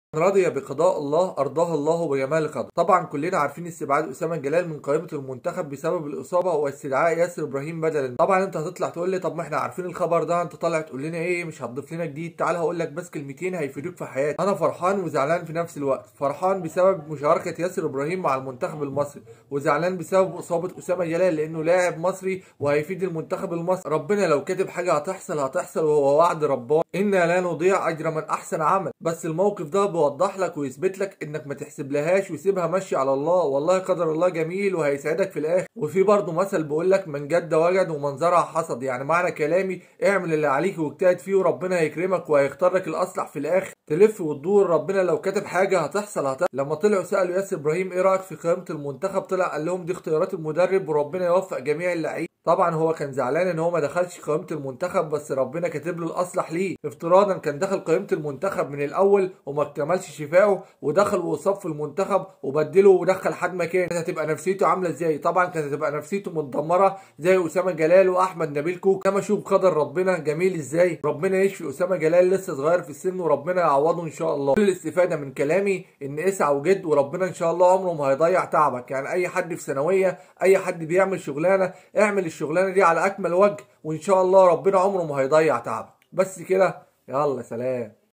رضي بقضاء الله ارضاه الله بجمال قدر طبعا كلنا عارفين استبعاد اسامه جلال من قائمه المنتخب بسبب الاصابه واستدعاء ياسر ابراهيم بدلا طبعا انت هتطلع تقول لي طب ما احنا عارفين الخبر ده انت طالع تقول لنا ايه مش هتضيف لنا جديد تعال هقول لك بس كلمتين هيفيدوك في حياتك انا فرحان وزعلان في نفس الوقت فرحان بسبب مشاركه ياسر ابراهيم مع المنتخب المصري وزعلان بسبب اصابه اسامه جلال لانه لاعب مصري وهيفيد المنتخب المصري ربنا لو كاتب حاجه هتحصل هتحصل وهو وعد ربنا انا لا نضيع اجر من احسن عمل بس الموقف ده بيوضح لك ويثبت لك انك ما تحسبلهاش وسيبها ماشيه على الله والله قدر الله جميل وهيسعدك في الاخر وفي برضه مثل بيقول لك من جد وجد ومن زرع حصد يعني معنى كلامي اعمل اللي عليك واجتهد فيه وربنا هيكرمك وهيختار لك الاصلح في الاخر تلف وتدور ربنا لو كاتب حاجه هتحصل هتحصل لما طلعوا سالوا ياسر ابراهيم ايه رايك في قائمه المنتخب طلع قال لهم دي اختيارات المدرب وربنا يوفق جميع اللعيبه طبعا هو كان زعلان ان هو ما دخلش قائمه المنتخب بس ربنا كاتب له الاصلح ليه افتراضا كان دخل قائمه المنتخب من الاول وما اكتملش شفائه ودخل واصاب في المنتخب وبدله ودخل حد مكان كانت هتبقى نفسيته عامله ازاي طبعا كانت هتبقى نفسيته متدمره زي اسامه جلال واحمد نبيل كوك كما شوف قدر ربنا جميل ازاي ربنا يشفي اسامه جلال لسه صغير في السن وربنا يعوضه ان شاء الله كل الاستفاده من كلامي ان اسعى وجد وربنا ان شاء الله عمره ما هيضيع تعبك يعني اي حد في ثانويه اي حد بيعمل شغلانه اعمل الشغلانه دي على اكمل وجه وان شاء الله ربنا عمره ما هيضيع تعبك بس كده يلا سلام